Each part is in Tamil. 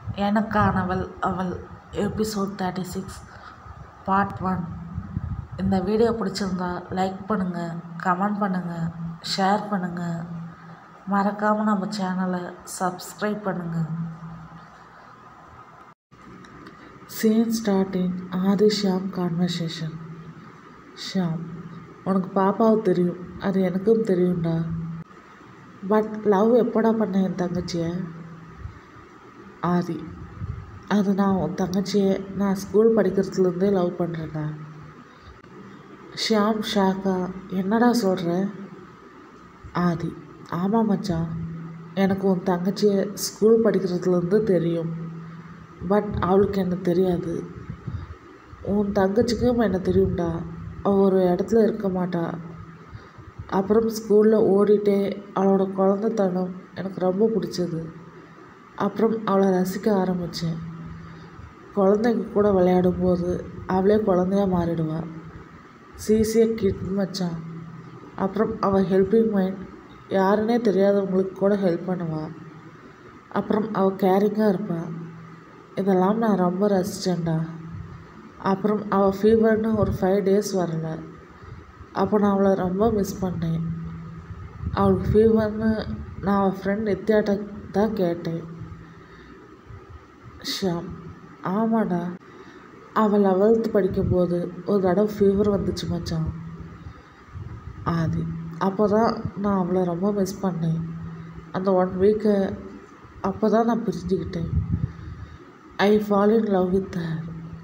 எனக்கானவள் அவள் episode thirty six part one இந்த வீடியோ பிடிச்சிருந்தா லைக் பண்ணுங்கள் கமெண்ட் பண்ணுங்கள் ஷேர் பண்ணுங்கள் மறக்காமல் நம்ம சேனலை சப்ஸ்கிரைப் பண்ணுங்கள் scene starting Aadhi Sham conversation Sham உனக்கு பாப்பாவை தெரியும் அது எனக்கும் தெரியும்டா பட் லவ் எப்படா பண்ண என் தங்கச்சியை ஆதி அது நான் உன் தங்கச்சியை நான் ஸ்கூல் படிக்கிறதுலேருந்தே லவ் பண்ணுறேன்டா ஷியாம் ஷாக்கா என்னடா சொல்கிற ஆதி ஆமாம் மச்சான் எனக்கு உன் தங்கச்சியை ஸ்கூல் படிக்கிறதுலேருந்து தெரியும் பட் அவளுக்கு என்ன தெரியாது உன் தங்கச்சிக்கும் என்ன தெரியும்டா அவள் ஒரு இடத்துல இருக்க மாட்டா அப்புறம் ஸ்கூலில் ஓடிட்டே அவளோட குழந்தைத்தனம் எனக்கு ரொம்ப பிடிச்சது அப்புறம் அவளை ரசிக்க ஆரம்பித்தேன் குழந்தைங்க கூட விளையாடும்போது அவளே குழந்தையா மாறிடுவா சீசிய கிட் மச்சான் அப்புறம் அவள் ஹெல்பிங் மைண்ட் யாருன்னே தெரியாதவங்களுக்கு கூட ஹெல்ப் பண்ணுவா அப்புறம் அவள் கேரிங்காக இருப்பாள் இதெல்லாம் நான் ரொம்ப ரசித்தேன்டா அப்புறம் அவள் ஃபீவர்னு ஒரு ஃபைவ் டேஸ் வரல அப்போ நான் அவளை ரொம்ப மிஸ் பண்ணேன் அவளுக்கு ஃபீவர்னு நான் அவள் ஃப்ரெண்ட் நித்யாட்ட தான் கேட்டேன் ஷாம் ஆமாடா அவள் லெவல்த்து படிக்கும்போது ஒரு தடவை ஃபீவர் வந்துச்சு மச்சான் ஆதி அப்போ தான் நான் அவளை ரொம்ப மிஸ் பண்ணேன் அந்த ஒன் வீக்கை அப்போ தான் நான் பிரிஞ்சுக்கிட்டேன் I fall in love with her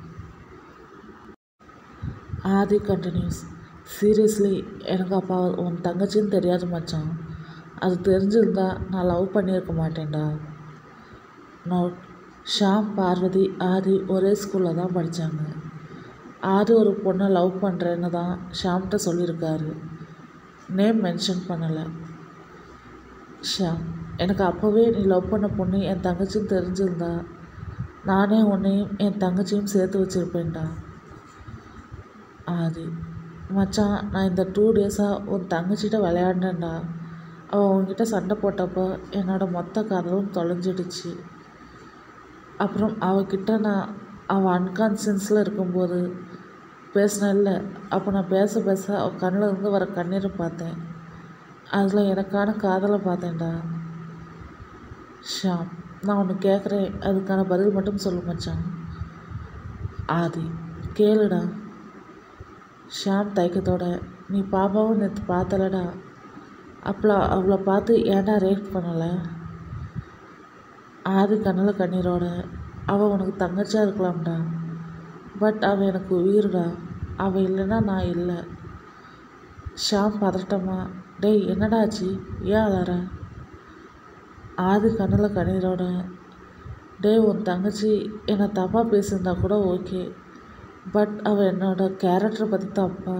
Aadhi continues seriously எனக்கு அப்போ உன் தங்கச்சின்னு தெரியாது மச்சான் அது தெரிஞ்சிருந்தா நான் லவ் பண்ணியிருக்க மாட்டேன்டா நோட் ஷாம் பார்வதி ஆதி ஒரே ஸ்கூலில் தான் படித்தாங்க ஆதி ஒரு பொண்ணை லவ் பண்ணுறேன்னு தான் ஷாம்கிட்ட சொல்லியிருக்காரு நேம் மென்ஷன் பண்ணலை ஷாம் எனக்கு அப்போவே நீ லவ் பண்ண பொண்ணு என் தங்கச்சின்னு தெரிஞ்சிருந்தா நானே உன்னையும் என் தங்கச்சியும் சேர்த்து வச்சுருப்பேன்டா ஆதி மச்சான் நான் இந்த டூ டேஸாக உன் தங்கச்சிட்ட விளையாடினேன்டா அவள் உன்கிட்ட சண்டை போட்டப்போ என்னோடய மொத்த கதவும் தொலைஞ்சிடுச்சு அப்புறம் அவகிட்ட நான் அவள் அன்கான்சியன்ஸில் இருக்கும்போது பேசினேன்ல அப்போ நான் பேச பேச அவள் கண்ணில் இருந்து வர கண்ணீரை பார்த்தேன் அதில் எனக்கான காதலை பார்த்தேன்டா ஷாம் நான் ஒன்று கேட்குறேன் அதுக்கான பதில் மட்டும் சொல்லு மச்சான் ஆதி கேளுடா ஷாம் தயக்கத்தோட நீ பாப்பாவும் நேற்று பார்த்தலடா அப்போ அவளை பார்த்து ஏன்டா ரேட் பண்ணலை ஆதி கண்ணில் கண்ணீரோட அவள் உனக்கு தங்கச்சியாக இருக்கலாம்டா பட் அவள் எனக்கு உயிர்டா அவள் இல்லைன்னா நான் இல்லை ஷாம் பதட்டமா டேய் என்னடா ஆச்சு ஏன் அலற ஆதி கண்ணில் கண்ணீரோட டேய் உன் தங்கச்சி என்னை தப்பாக பேசியிருந்தா கூட ஓகே பட் அவள் என்னோட கேரக்டரை பற்றி தப்பா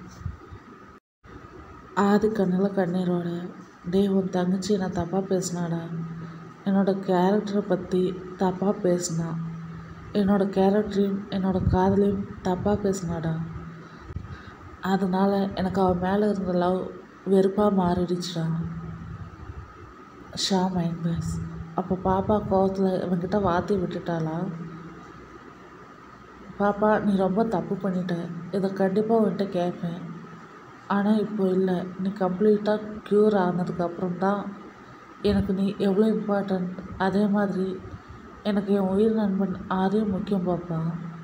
ஆதி கண்ணில் கண்ணீரோட டேய் உன் தங்கச்சி என்னை தப்பாக பேசினாடா என்னோடய கேரக்டரை பற்றி தப்பாக பேசினா என்னோடய கேரக்டரையும் என்னோடய காதலையும் தப்பாக பேசினாடா அதனால் எனக்கு அவள் மேலே இருந்த லவ் வெறுப்பாக மாறிடுச்சுடா ஷா மைண்ட் பேஸ் அப்போ பாப்பா கோவத்தில் இவன்கிட்ட வார்த்தை விட்டுட்டாளா பாப்பா நீ ரொம்ப தப்பு பண்ணிட்ட இதை கண்டிப்பாக உன்கிட்ட கேட்பேன் ஆனால் இப்போ இல்லை நீ கம்ப்ளீட்டாக க்யூர் ஆனதுக்கப்புறம் தான் எனக்கு நீ எவ்வளோ இம்பார்ட்டண்ட் அதே மாதிரி எனக்கு என் உயிர் நண்பன் ஆதியும் முக்கியம் பாப்பா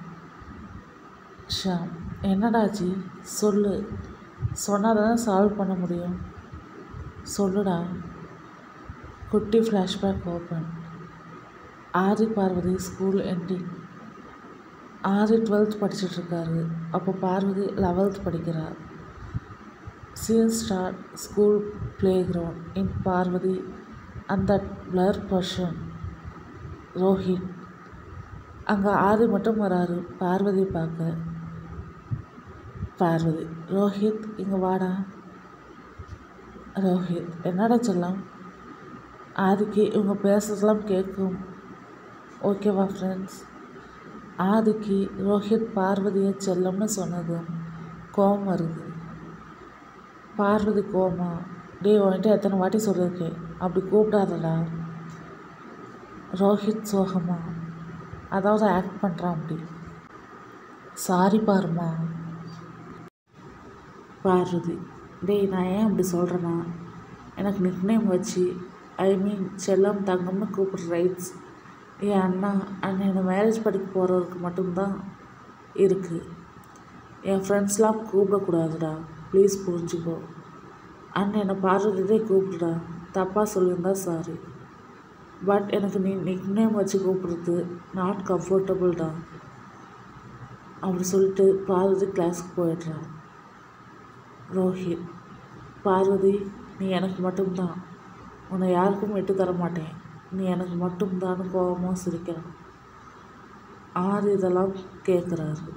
ஷாம் என்னடாச்சி சொல்லு சொன்னால் தானே சால்வ் பண்ண முடியும் சொல்லுடா குட்டி flashback open Aadhi Parvathi school ending Aadhi twelfth படிச்சிட்ருக்காரு அப்போ பார்வதி லெவல்த் படிக்கிறார் scene start school playground in Parvathi and that blur person Rohit அங்கே ஆதி மட்டும் வராரு பார்வதி பார்க்க பார்வதி ரோஹித் இங்கே வாடா ரோஹித் என்னடா செல்லம் ஆதிக்கு இவங்க பேசுறதெல்லாம் கேட்கும் ஓகேவா ஃப்ரெண்ட்ஸ் ஆதிக்கு ரோஹித் பார்வதியை செல்லம்னு சொன்னதும் கோபம் வருது பார்வதி கோமா டேய் உன்கிட்ட எத்தனை வாட்டி சொல்லியிருக்கேன் அப்படி கூப்பிடாதடா ரோஹித் சோகமா அதாவது ஆக்ட் பண்ணுறான் அப்படி சாரி பாருமா பார்வதி டேய் நான் ஏன் அப்படி சொல்கிறேன்னா எனக்கு நிக்நேம் வச்சு ஐ மீன் செல்லம் தங்கம்னு கூப்பிட்ற ரைட்ஸ் என் அண்ணா அண்ணன் என்னை மேரேஜ் படிக்க போகிறவருக்கு மட்டும்தான் இருக்குது என் ஃப்ரெண்ட்ஸ்லாம் கூப்பிடக்கூடாதுடா ப்ளீஸ் புரிஞ்சுக்கோ அண்ணன் என்னை பார்வதியே கூப்பிடுடா தப்பாக சொல்லியிருந்தா சாரி பட் எனக்கு நீ நிக்நேம் வச்சு கூப்பிடுறது நாட் கம்ஃபர்டபுள்டா அப்படி சொல்லிட்டு பார்வதி கிளாஸுக்கு போயிடுறான் ரோஹித் பார்வதி நீ எனக்கு மட்டும்தான் உன்னை யாருக்கும் விட்டு தர மாட்டேன் நீ எனக்கு மட்டும்தான் கோபமாக சிரிக்கிறான் ஆறு இதெல்லாம் கேட்குறாரு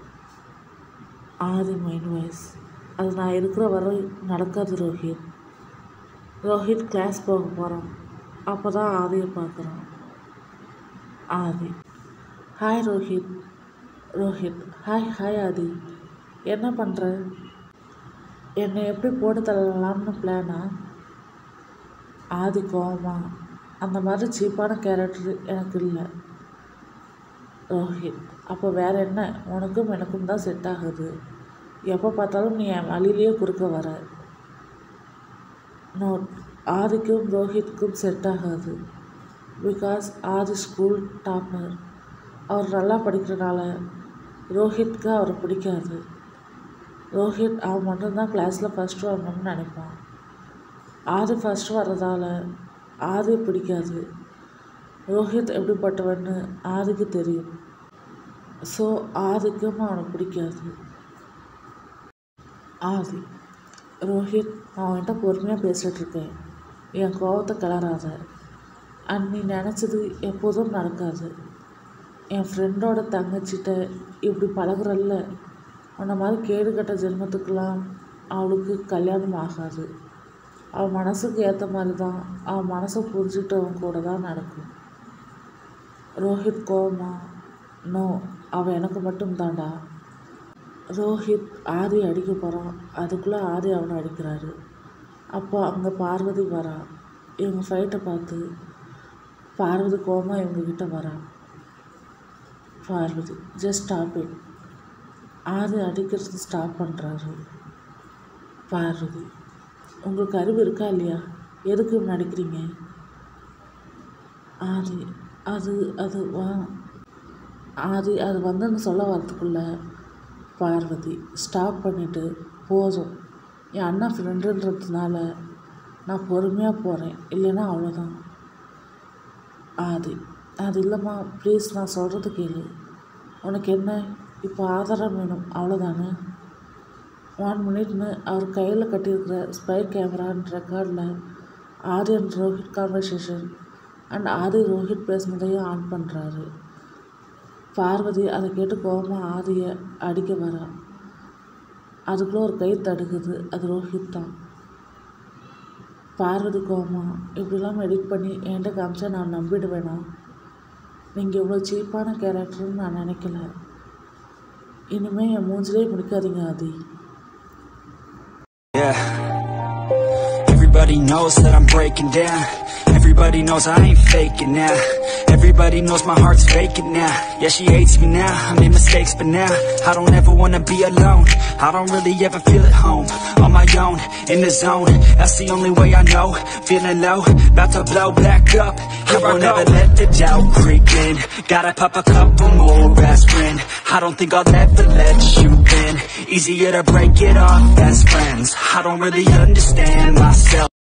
ஆறு மைண்ட் வாய்ஸ் அது நான் இருக்கிற வரை நடக்காது ரோஹித் ரோஹித் கிளாஸ் போக போகிறான் அப்போ தான் ஆதியை பார்க்குறான் Aadhi hi Rohit Rohit hi hi Aadhi என்ன பண்ணுற என்னை எப்படி போட்டு தள்ளலாம்னு பிளானா ஆதி கோவமா அந்த மாதிரி சீப்பான கேரக்டர் எனக்கு இல்லை ரோஹித் அப்போ வேற என்ன உனக்கும் எனக்கும் தான் செட் ஆகுது எப்போ பார்த்தாலும் நீ என் வழியிலேயே குறுக்க வர நோட் ஆதிக்கும் ரோஹித்க்கும் செட் ஆகாது பிகாஸ் ஆதி ஸ்கூல் டாப்பர் அவர் நல்லா படிக்கிறனால ரோஹித்க்கு அவரை பிடிக்காது ரோஹித் அவன் மட்டும்தான் கிளாஸில் ஃபஸ்ட்டு வரணும்னு நினைப்பான் ஆதி ஃபஸ்ட்டு வர்றதால ஆதி பிடிக்காது ரோஹித் எப்படிப்பட்டவன்னு ஆதிக்கு தெரியும் ஸோ ஆதிக்கும் அவனை பிடிக்காது ஆதி ரோஹித் அவன்கிட்ட பொறுமையாக பேசிகிட்டு இருக்கேன் என் கோவத்தை கிளறாத அண்ட் நீ நினச்சது எப்போதும் நடக்காது என் ஃப்ரெண்டோட தங்கச்சிட்ட இப்படி பழகுறல்ல அந்த மாதிரி கேடுகட்ட ஜென்மத்துக்கெல்லாம் அவளுக்கு கல்யாணம் ஆகாது அவன் மனசுக்கு ஏற்ற மாதிரி தான் அவன் மனசை புரிஞ்சுக்கிட்டவன் கூட தான் நடக்கும் ரோஹித் கோவமா நோ அவன் எனக்கு மட்டும் தான்டா ரோஹித் ஆதி அடிக்க போகிறான் அதுக்குள்ளே ஆதி அவனை அடிக்கிறாரு அப்போ அங்கே பார்வதி வரா இவங்க ஃபைட்டை பார்த்து பார்வதி கோமா இவங்கக்கிட்ட வரா Parvathi just stop it Aadhi அடிக்கிறது ஸ்டாப் பண்ணுறாரு பார்வதி உங்களுக்கு அறிவு இருக்கா இல்லையா எதுக்கு இப்படி நடிக்கிறீங்க ஆதி அது அது வா ஆதி அது வந்துன்னு சொல்ல வரத்துக்குள்ள பார்வதி ஸ்டாப் பண்ணிவிட்டு போதும் என் அண்ணா ஃப்ரெண்டுன்றதுனால நான் பொறுமையாக போகிறேன் இல்லைன்னா அவ்வளோதான் ஆதி அது இல்லைம்மா ப்ளீஸ் நான் சொல்கிறது கேளு உனக்கு என்ன இப்போ ஆதாரம் வேணும் அவ்வளோதானே ஒன் மினிட்னு அவர் கையில் கட்டியிருக்கிற ஸ்பை கேமரான்ற ரெக்கார்டில் Aadhi and Rohit conversation and Aadhi Rohit பேசுனதையும் ஆன் பண்ணுறாரு பார்வதி அதை கேட்டு கோபமாக ஆதியை அடிக்க வரா அதுக்குள்ளே ஒரு கை தடுக்குது அது ரோஹித் தான் பார்வதி கோமா இப்படிலாம் எடிட் பண்ணி என்கிட்ட காமிச்சா நான் நம்பிடுவேனா நீங்கள் இவ்வளோ சீப்பான கேரக்டர்னு நான் நினைக்கல இனிமேல் என் மூஞ்சிலே முடிக்காதீங்க ஆதி Yeah. Everybody knows that I'm breaking down. Everybody knows I ain't faking now. Everybody knows my heart's vacant now. Yeah, she hates me now. I made mistakes, but now I don't ever wanna be alone. I don't really ever feel at home. On my own, in the zone. That's the only way I know. Feeling low, about to blow back up. Here I won't ever let the doubt creep in. Gotta pop a couple more aspirin. I don't think I'll ever let you in. Easier to break it off best friends. I don't really understand myself.